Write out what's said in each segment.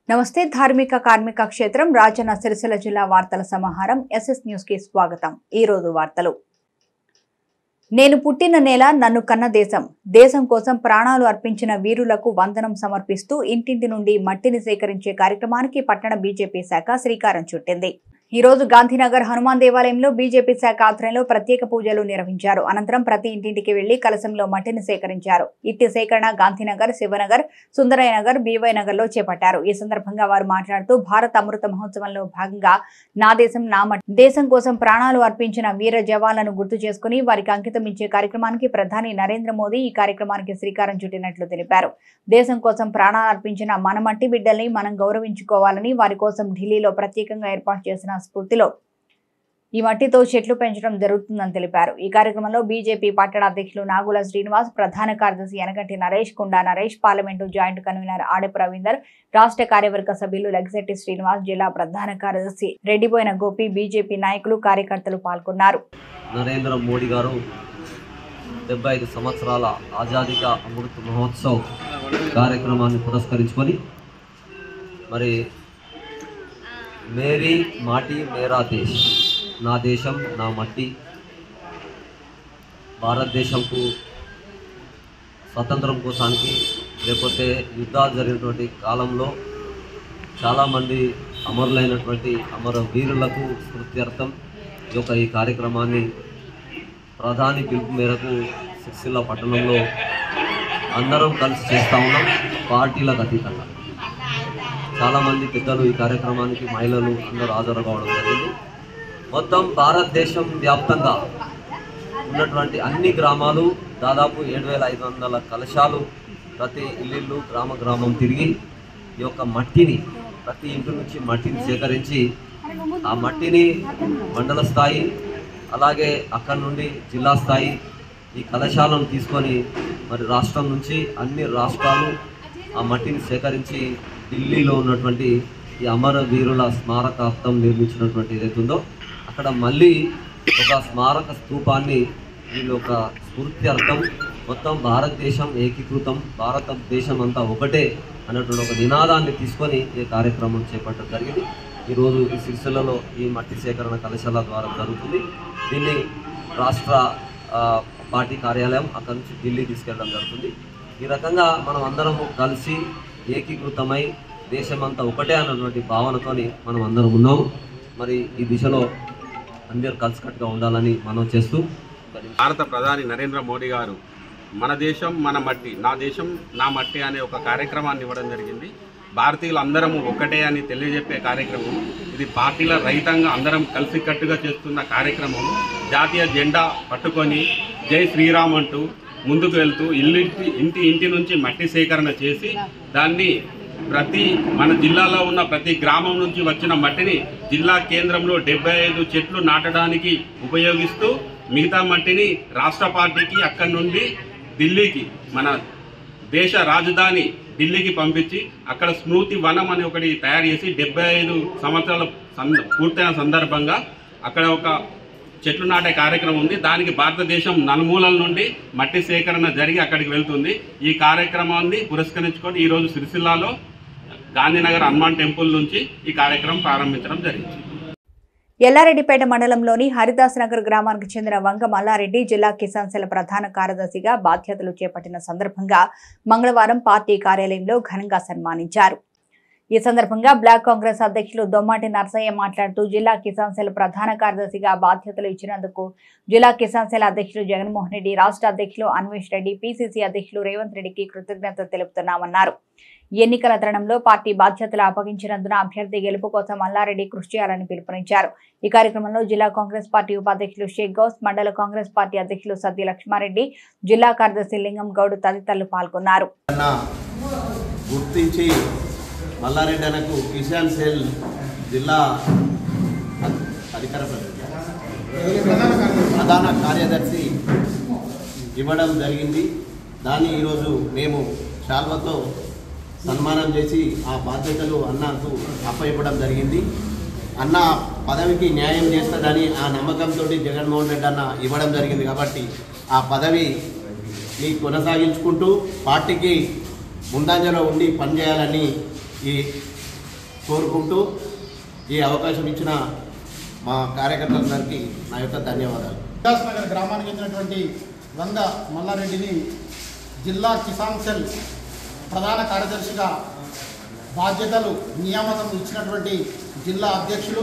నమస్తే ధార్మిక కార్మిక క్షేత్రం రాజన్న సిరిసిల్ల జిల్లా వార్తల సమాహారం ఎస్ఎస్ న్యూస్ కి స్వాగతం ఈ రోజు వార్తలు నేను పుట్టిన నేల నన్ను కన్న దేశం దేశం కోసం ప్రాణాలు అర్పించిన వీరులకు వందనం సమర్పిస్తూ ఇంటింటి నుండి మట్టిని సేకరించే కార్యక్రమానికి పట్టణ బీజేపీ శాఖ శ్రీకారం చుట్టింది ఈ రోజు గాంధీనగర్ హనుమాన్ దేవాలయంలో బీజేపీ శాఖ ఆధ్వర్యంలో ప్రత్యేక పూజలు నిర్వహించారు అనంతరం ప్రతి ఇంటింటికి వెళ్లి కలశంలో మట్టిని సేకరించారు ఇట్టి సేకరణ గాంధీనగర్ శివనగర్ సుందరయ్య నగర్ బీవై నగర్ లో చేపట్టారు ఈ సందర్భంగా వారు మాట్లాడుతూ భారత అమృత మహోత్సవంలో భాగంగా నా దేశం నా మట్టి దేశం కోసం ప్రాణాలు అర్పించిన వీర జవాన్లను గుర్తు చేసుకుని వారికి అంకితం ఇచ్చే కార్యక్రమానికి ప్రధాని నరేంద్ర మోదీ ఈ కార్యక్రమానికి శ్రీకారం చుట్టినట్లు తెలిపారు దేశం కోసం ప్రాణాలు అర్పించిన మన మట్టి బిడ్డల్ని మనం గౌరవించుకోవాలని వారి కోసం ఢిల్లీలో ప్రత్యేకంగా ఏర్పాటు చేసిన స్ఫూర్తిలో ఈ మట్టితో చెట్లు పెంచడం జరుగుతుందని తెలిపారు ఈ కార్యక్రమంలో బీజేపీ పట్టణ అధ్యక్షులు నాగుల శ్రీనివాస్ ప్రధాన కార్యదర్శి Yanaganti Naresh Kunda Naresh parliament joint convener Adepu Ravinder రాష్ట్ర కార్యవర్గ సభ్యులు లగ్జెట్టి శ్రీనివాస్ జిల్లా ప్రధాన కార్యదర్శి రెడ్డిపోయిన గోపి బీజేపీ నాయకులు కార్యకర్తలు పాల్గొన్నారు నరేంద్ర మోడీ గారు డెబ్బై ఐదు సంవత్సరాల ఆజాదీక అమృత్ మహోత్సవ్ కార్యక్రమాన్ని పురస్కరించుకొని మరి మేరీ మాటి మేరా దేశ్ నా దేశం నా మట్టి భారతదేశంకు స్వతంత్రం కోసానికి లేకపోతే యుద్ధాలు జరిగినటువంటి కాలంలో చాలామంది అమరులైనటువంటి అమర వీరులకు స్మృత్యర్థం ఈ యొక్క ఈ కార్యక్రమాన్ని ప్రధాని పిలుపు మేరకు సిరిసిల్ల పట్టణంలో అందరం కలిసి చేస్తూ ఉన్నాం పార్టీలకు అతీతంగా చాలామంది పెద్దలు ఈ కార్యక్రమానికి మహిళలు అందరూ హాజరు కావడం జరిగింది మొత్తం భారతదేశం వ్యాప్తంగా ఉన్నటువంటి అన్ని గ్రామాలు దాదాపు ఏడు వేల ఐదు వందల కలశాలు ప్రతి ఇల్లు గ్రామ గ్రామం తిరిగి ఈ యొక్క మట్టిని ప్రతి ఇంటి నుంచి మట్టిని సేకరించి ఆ మట్టిని మండల స్థాయి అలాగే అక్కడి నుండి జిల్లా స్థాయి ఈ కళాశాలను తీసుకొని మరి రాష్ట్రం నుంచి అన్ని రాష్ట్రాలు ఆ మట్టిని సేకరించి ఢిల్లీలో ఉన్నటువంటి ఈ అమర వీరుల స్మారకార్థం నిర్మించినటువంటి ఏదైతే ఉందో అక్కడ మళ్ళీ ఒక స్మారక స్తూపాన్ని వీళ్ళు ఒక స్ఫూర్తి అర్థం మొత్తం భారతదేశం ఏకీకృతం భారతదేశం అంతా ఒకటే అన్నటువంటి ఒక నినాదాన్ని తీసుకొని ఈ కార్యక్రమం చేపట్టడం జరిగింది ఈరోజు ఈ సిరిసిల్లలో ఈ మట్టి సేకరణ కళాశాల ద్వారా జరుగుతుంది దీన్ని రాష్ట్ర ఆ, పార్టీ కార్యాలయం అక్కడి నుంచి ఢిల్లీ తీసుకెళ్ళడం జరుగుతుంది ఈ రకంగా మనం అందరము కలిసి ఏకీకృతమై దేశమంతా ఒకటే అన్నటువంటి భావనతోని మనం అందరం ఉన్నాము మరి ఈ దిశలో అందరూ కలిసికట్టుగా ఉండాలని మనం చేస్తూ భారత ప్రధాని నరేంద్ర మోడీ గారు మన దేశం మన మట్టి నా దేశం నా మట్టి అనే ఒక కార్యక్రమాన్ని ఇవ్వడం జరిగింది భారతీయులు అందరము ఒకటే అని తెలియజెప్పే కార్యక్రమం ఇది పార్టీల రహితంగా అందరం కలిసికట్టుగా చేస్తున్న కార్యక్రమం జాతీయ జెండా పట్టుకొని జై శ్రీరామ్ అంటూ ముందుకు వెళ్తూ ఇల్లు ఇంటి ఇంటి నుంచి మట్టి సేకరణ చేసి దాన్ని ప్రతి మన జిల్లాలో ఉన్న ప్రతి గ్రామం నుంచి వచ్చిన మట్టిని జిల్లా కేంద్రంలో డెబ్బై ఐదు చెట్లు నాటడానికి ఉపయోగిస్తూ మిగతా మట్టిని రాష్ట్ర పార్టీకి అక్కడి నుండి ఢిల్లీకి మన దేశ రాజధాని ఢిల్లీకి పంపించి అక్కడ స్మృతి వనం అని ఒకటి తయారు చేసి డెబ్బై ఐదు సంవత్సరాల సంద పూర్తయిన సందర్భంగా అక్కడ ఒక చెట్లు నాటే కార్యక్రమం ఉంది దానికి భారతదేశం నలుమూలల నుండి మట్టి సేకరణ జరిగి అక్కడికి వెళ్తుంది ఈ కార్యక్రమాన్ని పురస్కరించుకొని ఈరోజు సిరిసిల్లాలో గాంధీనగర్ హనుమాన్ టెంపుల్ నుంచి ఈ కార్యక్రమం ప్రారంభించడం జరిగింది ఎల్లారెడ్డిపేట మండలంలోని హరిదాస్ నగర్ గ్రామానికి చెందిన వంగ మల్లారెడ్డి జిల్లా కిసాన్ సెల్ ప్రధాన కార్యదర్శిగా బాధ్యతలు చేపట్టిన సందర్భంగా మంగళవారం పార్టీ కార్యాలయంలో ఘనంగా సన్మానించారు ఈ సందర్భంగా బ్లాక్ కాంగ్రెస్ అధ్యక్షులు దొమ్మాటి నర్సయ్య మాట్లాడుతూ జిల్లా కిసాన్ సెల్ ప్రధాన కార్యదర్శిగా బాధ్యతలు ఇచ్చినందుకు జిల్లా కిసాన్ సెల్ అధ్యక్షులు జగన్మోహన్ రెడ్డి రాష్ట్ర అధ్యక్షులు అన్వేష్ రెడ్డి పిసిసి అధ్యక్షులు రేవంత్ రెడ్డికి కృతజ్ఞతలు తెలుపుతున్నామన్నారు ఎన్నికల తరుణంలో పార్టీ బాధ్యతలు అప్పగించినందున అభ్యర్థి గెలుపు కోసం మల్లారెడ్డి కృషి చేయాలని పిలుపునిచ్చారు ఈ కార్యక్రమంలో జిల్లా కాంగ్రెస్ పార్టీ ఉపాధ్యక్షులు షేక్ గౌస్ మండల కాంగ్రెస్ పార్టీ అధ్యక్షులు సత్య లక్ష్మారెడ్డి జిల్లా కార్యదర్శి లింగం గౌడ్ తదితరులు పాల్గొన్నారు అన్న గుర్తించి మల్లారెడ్డి అనకు కిసాన్ సెల్ జిల్లా అధ్- అధికార ప్రతినిధి. ప్రధాన కార్యదర్శి ఇవ్వడం జరిగింది దాన్ని ఈరోజు మేము శాల్వతో సన్మానం చేసి ఆ బాధ్యతలు అన్నకు అప్పయివ్వడం జరిగింది అన్న పదవికి న్యాయం చేస్తాడని ఆ నమ్మకంతో జగన్మోహన్ రెడ్డి అన్న ఇవ్వడం జరిగింది కాబట్టి ఆ పదవి ని కొనసాగించుకుంటూ పార్టీకి ముందంజలో ఉండి పనిచేయాలని ఈ కోరుకుంటూ ఈ అవకాశం ఇచ్చిన మా కార్యకర్తలందరికీ నా యొక్క ధన్యవాదాలు వికాస్ నగర్ గ్రామానికి చెందినటువంటి వంగ మల్లారెడ్డిని జిల్లా కిసాన్ సెల్ ప్రధాన కార్యదర్శిగా బాధ్యతలు నియామకం ఇచ్చినటువంటి జిల్లా అధ్యక్షులు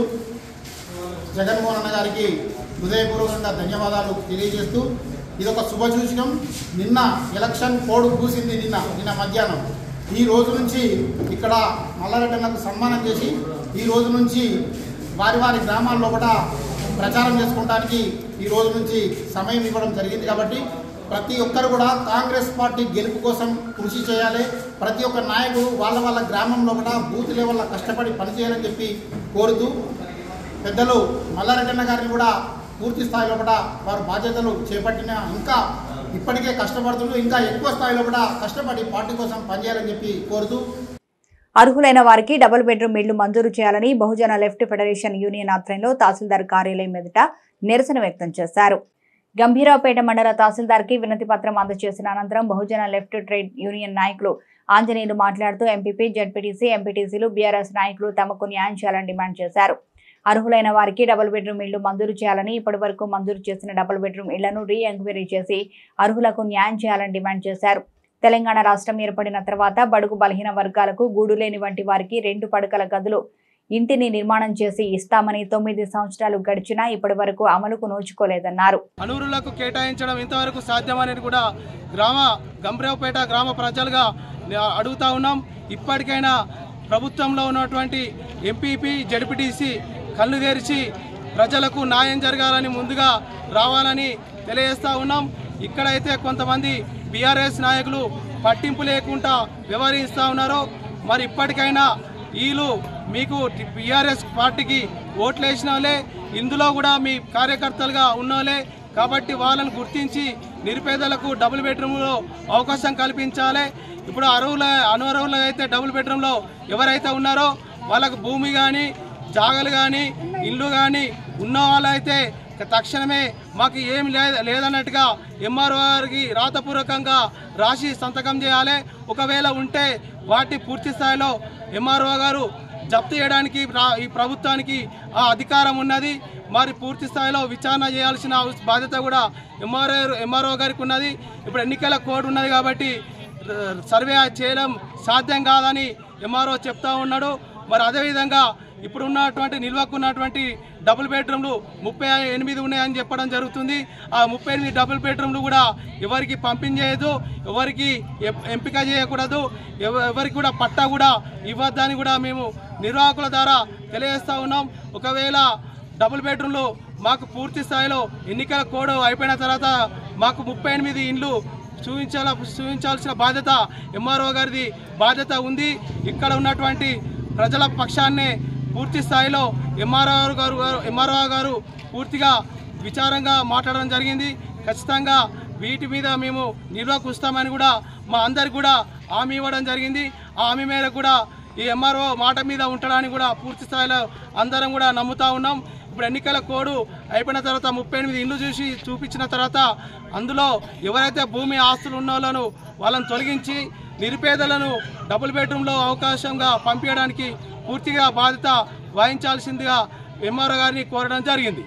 జగన్మోహన్ అన్న గారికి హృదయపూర్వకంగా ధన్యవాదాలు తెలియజేస్తూ ఇది ఒక శుభసూచకం నిన్న ఎలక్షన్ కోడ్ కూసింది నిన్న నిన్న మధ్యాహ్నం ఈ రోజు నుంచి ఇక్కడ మల్లారెడ్డి అన్నకు సన్మానం చేసి ఈ రోజు నుంచి వారి వారి గ్రామాల్లో కూడా ప్రచారం చేసుకోవడానికి ఈ రోజు నుంచి సమయం ఇవ్వడం జరిగింది కాబట్టి ప్రతి ఒక్కరు కూడా కాంగ్రెస్ పార్టీ గెలుపు కోసం కృషి చేయాలి ప్రతి ఒక్క నాయకుడు వాళ్ళ వాళ్ళ గ్రామంలో కూడా బూత్ లెవెల్లో కష్టపడి పనిచేయాలని చెప్పి కోరుతూ పెద్దలు మల్లారెడ్డన్న గారిని కూడా పూర్తి స్థాయిలో కూడా వారు బాధ్యతలు చేపట్టిన ఇంకా ఇప్పటికే కష్టపడుతుంటూ ఇంకా ఎక్కువ స్థాయిలో కూడా కష్టపడి పార్టీ కోసం పనిచేయాలని చెప్పి కోరుతూ అర్హులైన వారికి డబుల్ బెడ్రూమ్ ఇళ్లు మంజూరు చేయాలని బహుజన లెఫ్ట్ ఫెడరేషన్ యూనియన్ ఆధ్వర్యంలో తహసీల్దార్ కార్యాలయం ఎదుట నిరసన వ్యక్తం చేశారు గంభీరావుపేట మండల తహసీల్దార్కి వినతి పత్రం అందజేసిన అనంతరం బహుజన లెఫ్ట్ ట్రేడ్ యూనియన్ నాయకులు ఆంజనేయులు మాట్లాడుతూ ఎంపీపీ జడ్పీటీసీ ఎంపీటీసీలు బీఆర్ఎస్ నాయకులు తమకు న్యాయం చేయాలని డిమాండ్ చేశారు అర్హులైన వారికి డబుల్ బెడ్రూమ్ ఇళ్లు మంజూరు చేయాలని ఇప్పటి వరకు మంజూరు చేసిన డబుల్ బెడ్రూమ్ ఇళ్లను రీ ఎంక్వైరీ చేసి అర్హులకు న్యాయం చేయాలని డిమాండ్ చేశారు తెలంగాణ రాష్ట్రం ఏర్పడిన తర్వాత బడుగు బలహీన వర్గాలకు గూడు లేని వంటి వారికి రెండు పడకల గదులు ఇంటిని నిర్మాణం చేసి ఇస్తామని తొమ్మిది సంవత్సరాలు గడిచినా ఇప్పటి వరకు అమలుకు నోచుకోలేదన్నారు అనూరులకు కేటాయించడం ఇంతవరకు సాధ్యమనేది కూడా గ్రామ గంభీరావుపేట గ్రామ ప్రజలుగా నే- అడుగుతా ఉన్నాం ఇప్పటికైనా ప్రభుత్వంలో ఉన్నటువంటి ఎంపీపీ జడ్పీటీసీ కళ్ళు తెరిచి ప్రజలకు న్యాయం జరగాలని ముందుగా రావాలని తెలియజేస్తా ఉన్నాం ఇక్కడైతే కొంతమంది బీఆర్ఎస్ నాయకులు పట్టింపు లేకుండా వ్యవహరిస్తూ ఉన్నారో మరి ఇప్పటికైనా వీళ్ళు మీకు బీఆర్ఎస్ పార్టీకి ఓట్లు వేసిన వాళ్ళే ఇందులో కూడా మీ కార్యకర్తలుగా ఉన్నోలే కాబట్టి వాళ్ళని గుర్తించి నిరుపేదలకు డబుల్ బెడ్రూమ్లో అవకాశం కల్పించాలి ఇప్పుడు అర్హుల అనర్హులు అయితే డబుల్ బెడ్రూమ్లో ఎవరైతే ఉన్నారో వాళ్ళకు భూమి కానీ జాగలు కానీ ఇల్లు కానీ ఉన్న వాళ్ళైతే తక్షణమే మాకు ఏం లేదు లేదన్నట్టుగా ఎంఆర్ఓ గారికి రాతపూర్వకంగా రాసి సంతకం చేయాలి ఒకవేళ ఉంటే వాటి పూర్తి స్థాయిలో ఎంఆర్ఓ గారు జప్తు చేయడానికి రా- ఈ ప్రభుత్వానికి ఆ అధికారం ఉన్నది మరి పూర్తి స్థాయిలో విచారణ చేయాల్సిన అవస- బాధ్యత కూడా ఎంఆర్ఓ ఎంఆర్ఓ గారికి ఉన్నది ఇప్పుడు ఎన్నికల కోడ్ ఉన్నది కాబట్టి ర- సర్వే చేయడం సాధ్యం కాదని ఎంఆర్ఓ చెప్తా ఉన్నాడు మరి అదేవిధంగా ఇప్పుడు ఉన్నటువంటి నిల్వకున్నటువంటి డబుల్ బెడ్రూమ్లు ముప్పై ఎనిమిది ఉన్నాయని చెప్పడం జరుగుతుంది ఆ ముప్పై ఎనిమిది డబుల్ బెడ్రూమ్లు కూడా ఎవరికి పంపించేయదు ఎవరికి ఎప్- ఎంపిక చేయకూడదు ఎవ- ఎవరికి కూడా పట్టా కూడా ఇవ్వద్దని కూడా మేము నిర్వాహకుల ద్వారా తెలియజేస్తా ఉన్నాం ఒకవేళ డబుల్ బెడ్రూమ్లు మాకు పూర్తి స్థాయిలో ఎన్నికల కోడ్ అయిపోయిన తర్వాత మాకు ముప్పై ఎనిమిది ఇండ్లు చూపించాల చూపించాల్సిన బాధ్యత ఎంఆర్ఓ గారిది బాధ్యత ఉంది ఇక్కడ ఉన్నటువంటి ప్రజల పక్షాన్నే పూర్తి స్థాయిలో ఎంఆర్ఓ గారు ఎంఆర్ఓ గారు పూర్తిగా విచారంగా మాట్లాడడం జరిగింది ఖచ్చితంగా వీటి మీద మేము నిర్వహిస్తామని కూడా మా అందరికి కూడా హామీ ఇవ్వడం జరిగింది ఆ హామీ మేరకు కూడా ఈ ఎంఆర్ఓ మాట మీద ఉండడానికి కూడా పూర్తి స్థాయిలో అందరం కూడా నమ్ముతా ఉన్నాం ఇప్పుడు ఎన్నికల కోడ్ అయిపోయిన తర్వాత ముప్పై ఎనిమిది ఇల్లు చూసి చూపించిన తర్వాత అందులో ఎవరైతే భూమి ఆస్తులు ఉన్న వాళ్ళను వాళ్ళని తొలగించి నిరుపేదలను డబుల్ బెడ్రూమ్లో అవకాశంగా పంపించడానికి పూర్తిగా బాధ్యత వహించాల్సిందిగా ఎంఆర్ఓ గారిని కోరడం జరిగింది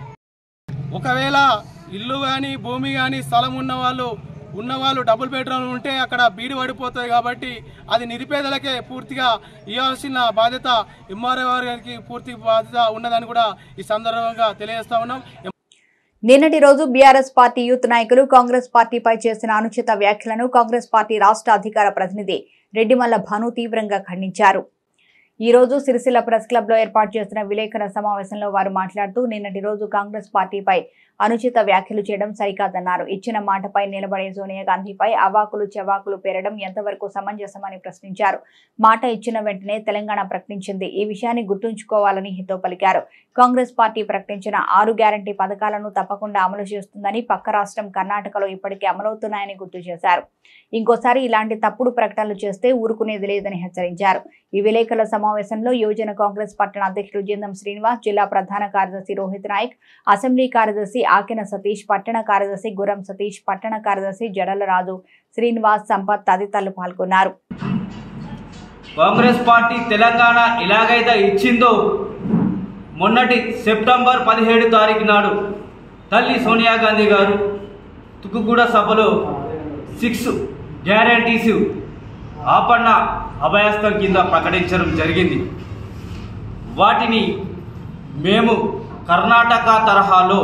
ఒకవేళ ఇల్లు కానీ భూమి కానీ స్థలం ఉన్న వాళ్ళు ఉన్నవాళ్ళు డబుల్ బెడ్రూమ్ ఉంటే అక్కడ బీడి పడిపోతుంది కాబట్టి అది నిరుపేదలకే పూర్తిగా ఇవ్వాల్సిన బాధ్యత ఎంఆర్ఓ గారికి పూర్తి బాధ్యత ఉన్నదని కూడా ఈ సందర్భంగా తెలియజేస్తా ఉన్నాం నిన్నటి రోజు బీఆర్ఎస్ పార్టీ యూత్ నాయకులు కాంగ్రెస్ పార్టీపై చేసిన అనుచిత వ్యాఖ్యలను కాంగ్రెస్ పార్టీ రాష్ట్ర అధికార ప్రతినిధి రెడ్డిమల్ల భాను తీవ్రంగా ఖండించారు ఈ రోజు సిరిసిల్ల ప్రెస్ క్లబ్ లో ఏర్పాటు చేసిన విలేకరుల సమావేశంలో వారు మాట్లాడుతూ నిన్నటి రోజు కాంగ్రెస్ పార్టీపై అనుచిత వ్యాఖ్యలు చేయడం సరికాదన్నారు ఇచ్చిన మాటపై నిలబడే సోనియా గాంధీపై అవాకులు చెవాకులు పేరడం ఎంతవరకు సమంజసమని ప్రశ్నించారు మాట ఇచ్చిన వెంటనే తెలంగాణ ప్రకటించింది ఈ విషయాన్ని గుర్తుంచుకోవాలని హితో పలికారు కాంగ్రెస్ పార్టీ ప్రకటించిన ఆరు గ్యారంటీ పథకాలను తప్పకుండా అమలు చేస్తుందని పక్క రాష్ట్రం కర్ణాటకలో ఇప్పటికే అమలవుతున్నాయని గుర్తు చేశారు ఇంకోసారి ఇలాంటి తప్పుడు ప్రకటనలు చేస్తే ఊరుకునేది లేదని హెచ్చరించారు ఈ విలేకరుల సమావేశంలో యువజన కాంగ్రెస్ పట్టణ అధ్యక్షుడు జిందం శ్రీనివాస్ జిల్లా ప్రధాన కార్యదర్శి రోహిత్ నాయక్ అసెంబ్లీ కార్యదర్శి ఆకెన సతీష్ పట్టణ కార్యదర్శి గురం సతీష్ పట్టణ కార్యదర్శి జడల రాజు శ్రీనివాస్ సంపత్ తదితరులు పాల్గొన్నారు కాంగ్రెస్ పార్టీ తెలంగాణ ఎలాగైతే ఇచ్చిందో మొన్నటి సెప్టెంబర్ పదిహేడు తారీఖు నాడు తల్లి సోనియా గాంధీ గారు తుకుగూడ సభలో సిక్స్ గ్యారంటీస్ ఆపన్న అభయస్థం కింద ప్రకటించడం జరిగింది వాటిని మేము కర్ణాటక తరహాలో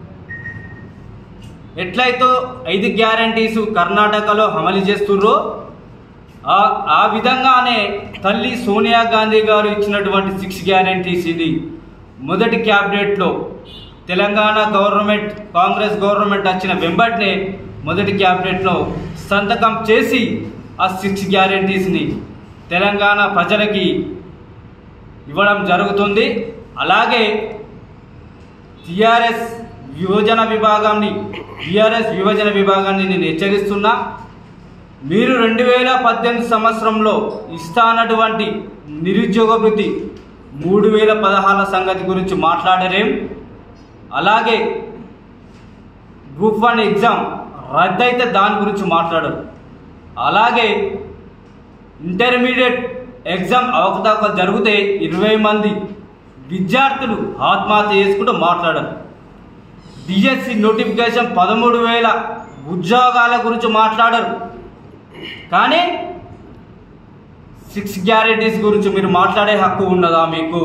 ఎట్లయితే ఐదు గ్యారంటీస్ కర్ణాటకలో అమలు చేస్తుర్రో ఆ ఆ విధంగానే తల్లి సోనియా గాంధీ గారు ఇచ్చినటువంటి సిక్స్ గ్యారంటీస్ ఇది మొదటి క్యాబినెట్లో తెలంగాణ గవర్నమెంట్ కాంగ్రెస్ గవర్నమెంట్ వచ్చిన వెంబటనే మొదటి క్యాబినెట్లో సంతకం చేసి ఆ సిక్స్ గ్యారంటీస్ని తెలంగాణ ప్రజలకి ఇవ్వడం జరుగుతుంది అలాగే టిఆర్ఎస్ విభజన విభాగాన్ని టిఆర్ఎస్ విభజన విభాగాన్ని నేను హెచ్చరిస్తున్నా మీరు రెండు వేల పద్దెనిమిది సంవత్సరంలో ఇస్తానటువంటి నిరుద్యోగ వృత్తి మూడు వేల పదహారుల సంగతి గురించి మాట్లాడరేం అలాగే గ్రూప్ వన్ ఎగ్జామ్ రద్దయితే దాని గురించి మాట్లాడరు అలాగే ఇంటర్మీడియట్ ఎగ్జామ్ అవకతవకలు జరిగితే ఇరవై మంది విద్యార్థులు ఆత్మహత్య చేసుకుంటూ మాట్లాడరు డిఎస్సి నోటిఫికేషన్ పదమూడు వేల ఉద్యోగాల గురించి మాట్లాడరు కానీ సిక్స్ గ్యారెంటీస్ గురించి మీరు మాట్లాడే హక్కు ఉన్నదా మీకు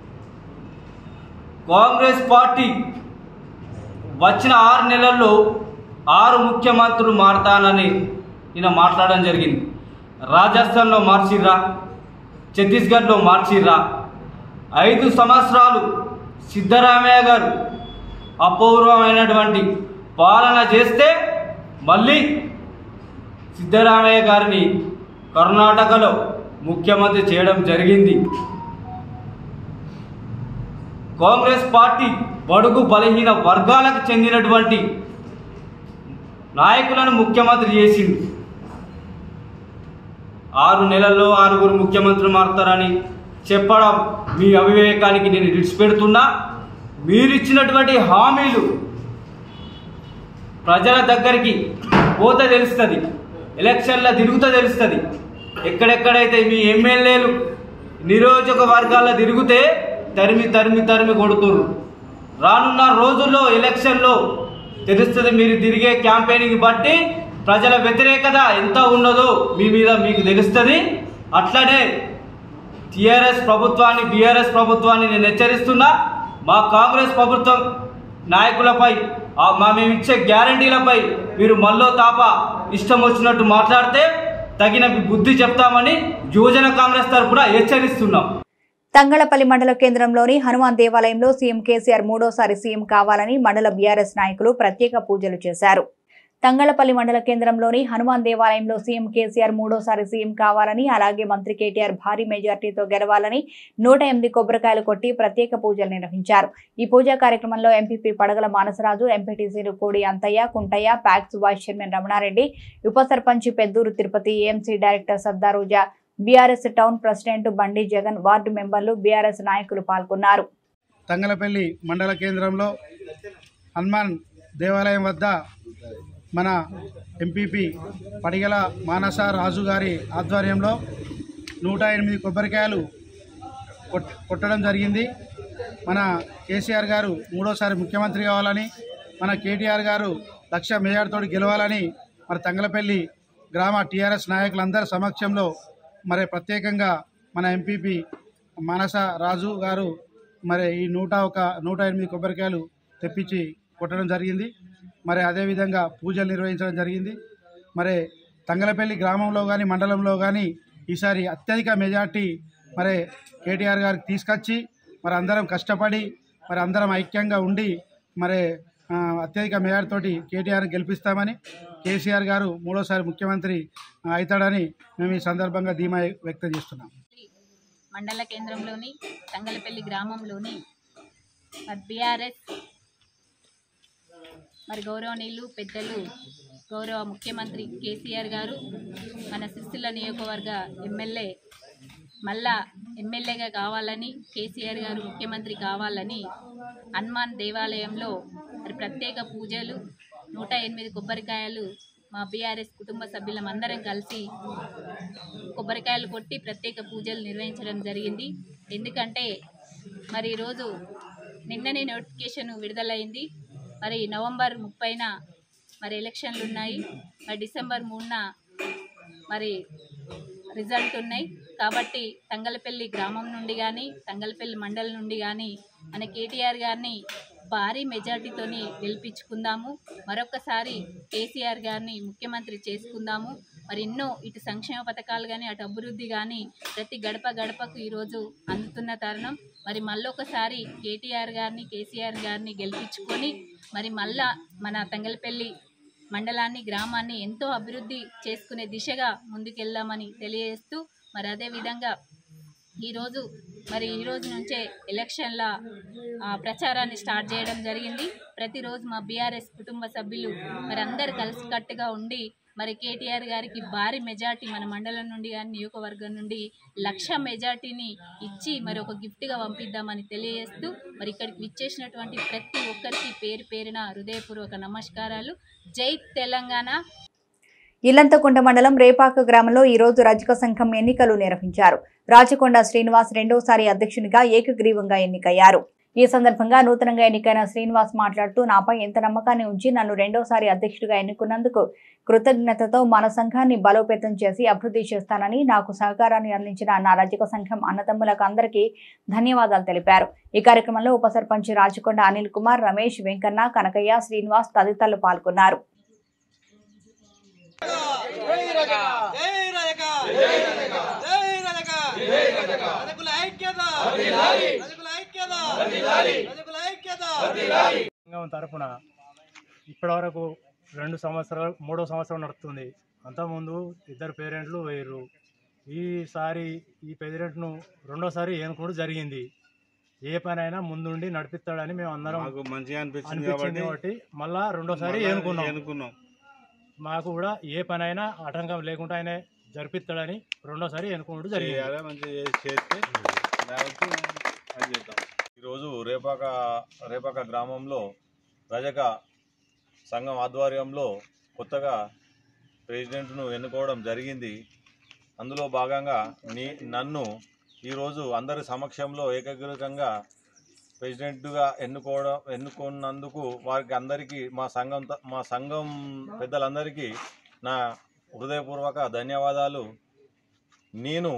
కాంగ్రెస్ పార్టీ వచ్చిన ఆరు నెలల్లో ఆరు ముఖ్యమంత్రులు మారతానని ఈయన మాట్లాడడం జరిగింది రాజస్థాన్లో మార్చిర్రా ఛత్తీస్గఢ్లో మార్చిర్రా ఐదు సంవత్సరాలు సిద్ధరామయ్య గారు అపూర్వమైనటువంటి పాలన చేస్తే మళ్ళీ సిద్ధరామయ్య గారిని కర్ణాటకలో ముఖ్యమంత్రి చేయడం జరిగింది కాంగ్రెస్ పార్టీ బడుగు బలహీన వర్గాలకు చెందినటువంటి నాయకులను ముఖ్యమంత్రి చేసింది ఆరు నెలల్లో ఆరుగురు ముఖ్యమంత్రులు మారుతారని చెప్పడం మీ అవివేకానికి నేను విడిచిపెడుతున్నా మీరిచ్చినటువంటి హామీలు ప్రజల దగ్గరికి పోతే తెలుస్తుంది ఎలక్షన్ల తిరుగుతా తెలుస్తుంది ఎక్కడెక్కడైతే మీ ఎమ్మెల్యేలు నియోజకవర్గాల్లో తిరిగితే తరిమి తరిమి తరిమి కొడుతుర్రు రానున్న రోజుల్లో ఎలక్షన్లో తెలుస్తుంది మీరు తిరిగే క్యాంపెయినింగ్ బట్టి ప్రజల వ్యతిరేకత ఎంత ఉన్నదో మీ మీద మీకు తెలుస్తుంది అట్లనే టిఆర్ఎస్ ప్రభుత్వాన్ని బీఆర్ఎస్ ప్రభుత్వాన్ని నేను హెచ్చరిస్తున్నా మా కాంగ్రెస్ ప్రభుత్వం నాయకులపై ఆ మా మేము ఇచ్చే గ్యారంటీలపై మీరు మల్లో తాప ఇష్టం వచ్చినట్టు మాట్లాడితే తగిన బుద్ధి చెప్తామని యువజన కాంగ్రెస్ తరఫున హెచ్చరిస్తున్నాం తంగళపల్లి మండల కేంద్రంలోని హనుమాన్ దేవాలయంలో సీఎం కేసీఆర్ మూడోసారి సీఎం కావాలని మండల బీఆర్ఎస్ నాయకులు ప్రత్యేక పూజలు చేశారు తంగళపల్లి మండల కేంద్రంలోని హనుమాన్ దేవాలయంలో సీఎం కేసీఆర్ మూడోసారి సీఎం కావాలని అలాగే మంత్రి కేటీఆర్ భారీ మెజార్టీతో గెలవాలని నూట ఎనిమిది కొబ్బరికాయలు కొట్టి ప్రత్యేక పూజలు నిర్వహించారు ఈ పూజా కార్యక్రమంలో ఎంపీపీ పడగల మానసరాజు ఎంపీటీసీలు Kodi Anthaiah Kuntaiah PACS vice chairman Ramana Reddy ఉప sarpanch Peddur Tirupati AMC director Sardaruja BRS town president Bandi Jagan ward మెంబర్లు బీఆర్ఎస్ నాయకులు పాల్గొన్నారు తంగలపల్లి మండల కేంద్రంలో హనుమాన్ దేవాలయం వద్ద మన ఎంపీపీ పడిగల మానస రాజు గారి ఆధ్వర్యంలో నూట ఎనిమిది కొబ్బరికాయలు కొట్- కొట్టడం జరిగింది మన కేసీఆర్ గారు మూడోసారి ముఖ్యమంత్రి కావాలని మన కేటీఆర్ గారు లక్ష మేయర్తోటి గెలవాలని మరి తంగలపల్లి గ్రామ టీఆర్ఎస్ నాయకులందరి సమక్షంలో మరి ప్రత్యేకంగా మన ఎంపీపీ మానస రాజు గారు మరి ఈ నూట ఒక నూట ఎనిమిది కొబ్బరికాయలు తెప్పించి కొట్టడం జరిగింది మరి అదేవిధంగా పూజలు నిర్వహించడం జరిగింది మరి తంగలపల్లి గ్రామంలో కానీ మండలంలో కానీ ఈసారి అత్యధిక మెజార్టీ మరి కేటీఆర్ గారికి తీసుకొచ్చి మరి అందరం కష్టపడి మరి అందరం ఐక్యంగా ఉండి మరి ఆ, అత్యధిక మేయర్ తోటి కేటీఆర్ గెలిపిస్తామని కేసీఆర్ గారు మూడోసారి ముఖ్యమంత్రి ఆ, అవుతాడని మేము ఈ సందర్భంగా ధీమా వ్యక్తం చేస్తున్నాం మండల కేంద్రంలోని తంగలపల్లి గ్రామంలోని మరి బీఆర్ఎస్ మరి గౌరవనీయులు పెద్దలు గౌరవ ముఖ్యమంత్రి కేసీఆర్ గారు మన సిరిసిల్ల నియోజకవర్గ ఎమ్మెల్యే మళ్ళా ఎమ్మెల్యేగా కావాలని కేసీఆర్ గారు ముఖ్యమంత్రి కావాలని హనుమాన్ దేవాలయంలో మరి ప్రత్యేక పూజలు నూట ఎనిమిది కొబ్బరికాయలు మా బీఆర్ఎస్ కుటుంబ సభ్యులం అందరం కలిసి కొబ్బరికాయలు కొట్టి ప్రత్యేక పూజలు నిర్వహించడం జరిగింది ఎందుకంటే మరి ఈరోజు నిన్ననే నోటిఫికేషన్ విడుదలైంది మరి నవంబర్ ముప్పైన మరి ఎలక్షన్లు ఉన్నాయి మరి డిసెంబర్ మూడున మరి రిజల్ట్ ఉన్నాయి కాబట్టి తంగలపల్లి గ్రామం నుండి కానీ తంగలపల్లి మండలం నుండి కానీ మన కేటీఆర్ గారిని భారీ మెజార్టీతోని గెలిపించుకుందాము మరొకసారి కేసీఆర్ గారిని ముఖ్యమంత్రి చేసుకుందాము మరి ఎన్నో ఇటు సంక్షేమ పథకాలు కానీ అటు అభివృద్ధి కానీ ప్రతి గడప గడపకు ఈరోజు అందుతున్న తరుణం మరి మళ్ళొకసారి కేటీఆర్ గారిని కేసీఆర్ గారిని గెలిపించుకొని మరి మళ్ళా మన తంగలపల్లి మండలాన్ని గ్రామాన్ని ఎంతో అభివృద్ధి చేసుకునే దిశగా ముందుకెళ్దామని తెలియజేస్తూ మరి అదేవిధంగా ఈరోజు మరి ఈ రోజు నుంచే ఎలక్షన్ల ఆ, ప్రచారాన్ని స్టార్ట్ చేయడం జరిగింది ప్రతిరోజు మా బీఆర్ఎస్ కుటుంబ సభ్యులు మరి అందరు కలిసికట్టుగా ఉండి మరి కేటీఆర్ గారికి భారీ మెజార్టీ మన మండలం నుండి కానీ నియోజకవర్గం నుండి లక్ష మెజార్టీని ఇచ్చి మరి ఒక గిఫ్ట్గా పంపిద్దామని తెలియజేస్తూ మరి ఇక్కడికి విచ్చేసినటువంటి ప్రతి ఒక్కరికి పేరు పేరున హృదయపూర్వక నమస్కారాలు జై తెలంగాణ ఇల్లంతకుంట మండలం రేపాక గ్రామంలో ఈ రోజు రజక సంఘం ఎన్నికలు నిర్వహించారు రాచకొండ శ్రీనివాస్ రెండోసారి అధ్యక్షునిగా ఏకగ్రీవంగా ఎన్నికయ్యారు ఈ సందర్భంగా నూతనంగా ఎన్నికైన శ్రీనివాస్ మాట్లాడుతూ నాపై ఎంత నమ్మకాన్ని ఉంచి నన్ను రెండోసారి అధ్యక్షుడిగా ఎన్నుకున్నందుకు కృతజ్ఞతతో మన సంఘాన్ని బలోపేతం చేసి అభివృద్ధి చేస్తానని నాకు సహకారాన్ని అందించిన నా రజక సంఘం అన్నదమ్ములకు అందరికీ ధన్యవాదాలు తెలిపారు ఈ కార్యక్రమంలో ఉప సర్పంచ్ రాచకొండ అనిల్ కుమార్ రమేష్ వెంకన్న కనకయ్య శ్రీనివాస్ తదితరులు పాల్గొన్నారు సంఘం తరపున ఇప్పటివరకు రెండు సంవత్సరాలు మూడో సంవత్సరం నడుస్తుంది అంతకుముందు ఇద్దరు పేరెంట్లు వేయరు ఈసారి ఈ పేరెంట్ను రెండోసారి ఎన్నుకోవడం జరిగింది ఏ పనైనా ముందుండి నడిపిస్తాడని మేము అందరం మాకు మంచిగా అనిపించింది అనిపించింది కాబట్టి కాబట్టి మళ్ళా రెండోసారి మళ్ళా ఎన్నుకున్నాం ఎన్నుకున్నాం మాకు కూడా ఏ పనైనా ఆటంకం లేకుండా ఆయన జరిపిస్తాడని రెండోసారి ఎన్నుకోవడం జరిగింది చేయాలి మంచిగా చేసి చేస్తే దానికి అది చేద్దాం ఈరోజు రేపాక రేపాక గ్రామంలో రజక సంఘం ఆధ్వర్యంలో కొత్తగా ప్రెసిడెంట్ను ఎన్నుకోవడం జరిగింది అందులో భాగంగా నీ నన్ను ఈరోజు అందరి సమక్షంలో ఏకగ్రీవంగా ప్రెసిడెంట్గా ఎన్నుకోవడం ఎన్నుకున్నందుకు వారికి అందరికీ మా సంఘం త- మా సంఘం పెద్దలందరికీ నా హృదయపూర్వక ధన్యవాదాలు నేను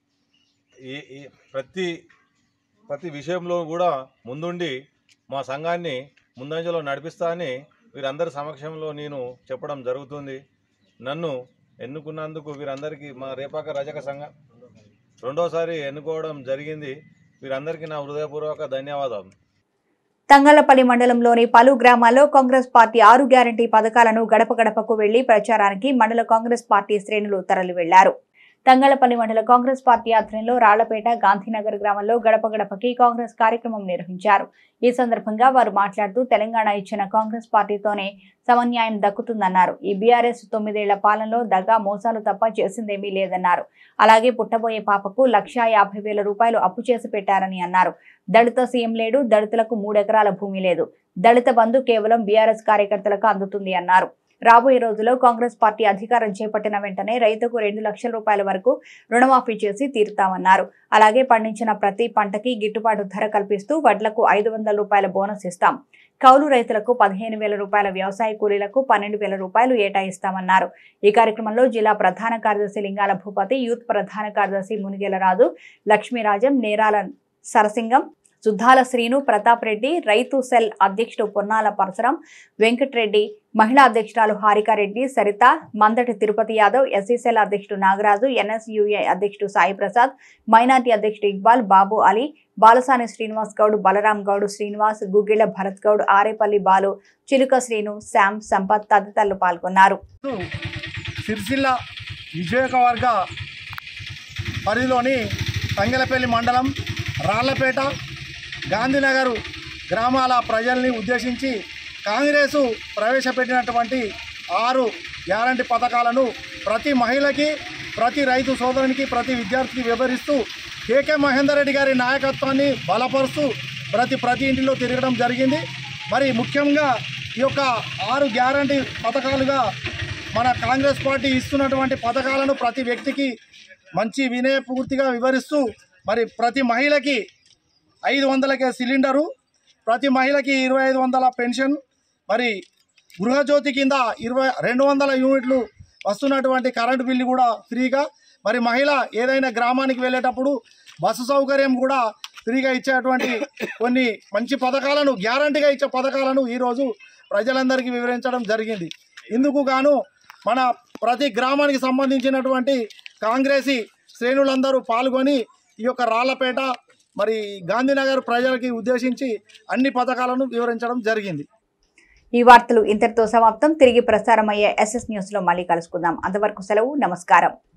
ఈ ఈ ప్రతి ప్రతి విషయంలో కూడా ముందుండి మా సంఘాన్ని ముందంజలో నడిపిస్తా అని వీరందరి సమక్షంలో నేను చెప్పడం జరుగుతుంది నన్ను ఎన్నుకున్నందుకు వీరందరికీ మా రేపాక రజక సంఘం రెండోసారి ఎన్నుకోవడం జరిగింది వీరందరికీ నా హృదయపూర్వక ధన్యవాదాలు తంగళ్లపల్లి మండలంలోని పలు గ్రామాల్లో కాంగ్రెస్ పార్టీ ఆరు గ్యారంటీ పథకాలను గడప గడపకు వెళ్లి ప్రచారానికి మండల కాంగ్రెస్ పార్టీ శ్రేణులు తరలి వెళ్లారు తంగళ్లపల్లి మండల కాంగ్రెస్ పార్టీ ఆధ్వర్యంలో రాళ్లపేట గాంధీనగర్ గ్రామంలో గడప గడపకి కాంగ్రెస్ కార్యక్రమం నిర్వహించారు ఈ సందర్భంగా వారు మాట్లాడుతూ తెలంగాణ ఇచ్చిన కాంగ్రెస్ పార్టీతోనే సమన్యాయం దక్కుతుందన్నారు ఈ బీఆర్ఎస్ తొమ్మిదేళ్ల పాలనలో దగా మోసాలు తప్ప చేసిందేమీ లేదన్నారు అలాగే పుట్టబోయే పాపకు లక్షా యాభై వేల రూపాయలు అప్పు చేసి పెట్టారని అన్నారు దళిత సీఎం లేడు దళితులకు మూడెకరాల భూమి లేదు దళిత బంధు కేవలం బీఆర్ఎస్ కార్యకర్తలకు అందుతుంది అన్నారు రాబోయే రోజుల్లో కాంగ్రెస్ పార్టీ అధికారం చేపట్టిన వెంటనే రైతుకు రెండు లక్షల రూపాయల వరకు రుణమాఫీ చేసి తీరుతామన్నారు అలాగే పండించిన ప్రతి పంటకి గిట్టుబాటు ధర కల్పిస్తూ వడ్లకు ఐదు వందల రూపాయల బోనస్ ఇస్తాం కౌలు రైతులకు పదిహేను వేల రూపాయల వ్యవసాయ కూలీలకు పన్నెండు వేల రూపాయలు ఏటా ఇస్తామన్నారు ఈ కార్యక్రమంలో జిల్లా ప్రధాన కార్యదర్శి లింగాల భూపతి యూత్ ప్రధాన కార్యదర్శి మునిగేల రాజు లక్ష్మీరాజం నేరాల సరసింగం సుద్దాల శ్రీను ప్రతాప్ రెడ్డి రైతు సెల్ అధ్యక్షుడు పొన్నాల పరశురం వెంకటరెడ్డి మహిళా అధ్యక్షురాలు హారికారెడ్డి సరిత మందటి తిరుపతి యాదవ్ ఎస్సీ సెల్ అధ్యక్షుడు నాగరాజు ఎన్ఎస్యుఐ అధ్యక్షుడు సాయి ప్రసాద్ మైనార్టీ అధ్యక్షుడు ఇక్బాల్ బాబు అలీ బాలసాని శ్రీనివాస్ గౌడ్ బలరాం గౌడ్ శ్రీనివాస్ గుగ్గిళ్ల భరత్ గౌడ్ ఆరేపల్లి బాలు చిలుక శ్రీను శ్యామ్ సంపత్ తదితరులు పాల్గొన్నారు సిరిసిల్ల నియోజకవర్గ పరిధిలోని తంగలపల్లి మండలం రాళ్లపేట గాంధీనగర్ గ్రామాల ప్రజల్ని ఉద్దేశించి కాంగ్రెసు ప్రవేశపెట్టినటువంటి ఆరు గ్యారంటీ పథకాలను ప్రతి మహిళకి ప్రతి రైతు సోదరునికి ప్రతి విద్యార్థికి వివరిస్తూ కేకే మహేందర్ రెడ్డి గారి నాయకత్వాన్ని బలపరుస్తూ ప్రతి ప్రతి ఇంటిలో తిరగడం జరిగింది మరి ముఖ్యంగా ఈ యొక్క ఆరు గ్యారంటీ పథకాలుగా మన కాంగ్రెస్ పార్టీ ఇస్తున్నటువంటి పథకాలను ప్రతి వ్యక్తికి మంచి వినయపూర్తిగా వివరిస్తూ మరి ప్రతి మహిళకి ఐదు వందలకే సిలిండరు ప్రతి మహిళకి ఇరవై ఐదు వందల పెన్షన్ మరి గృహజ్యోతి కింద ఇరవై రెండు వందల యూనిట్లు వస్తున్నటువంటి కరెంటు బిల్లు కూడా ఫ్రీగా మరి మహిళ ఏదైనా గ్రామానికి వెళ్ళేటప్పుడు బస్సు సౌకర్యం కూడా ఫ్రీగా ఇచ్చేటువంటి కొన్ని మంచి పథకాలను గ్యారంటీగా ఇచ్చే పథకాలను ఈరోజు ప్రజలందరికీ వివరించడం జరిగింది ఇందుకు గాను మన ప్రతి గ్రామానికి సంబంధించినటువంటి కాంగ్రెసీ శ్రేణులందరూ పాల్గొని ఈ యొక్క రాళ్లపేట మరి గాంధీనగర్ ప్రజలకి ఉద్దేశించి అన్ని పథకాలను వివరించడం జరిగింది ఈ వార్తలు ఇంతటితో సమాప్తం తిరిగి ప్రసారమయ్యే ఎస్ఎస్ న్యూస్ లో మళ్ళీ కలుసుకుందాం అంతవరకు సెలవు నమస్కారం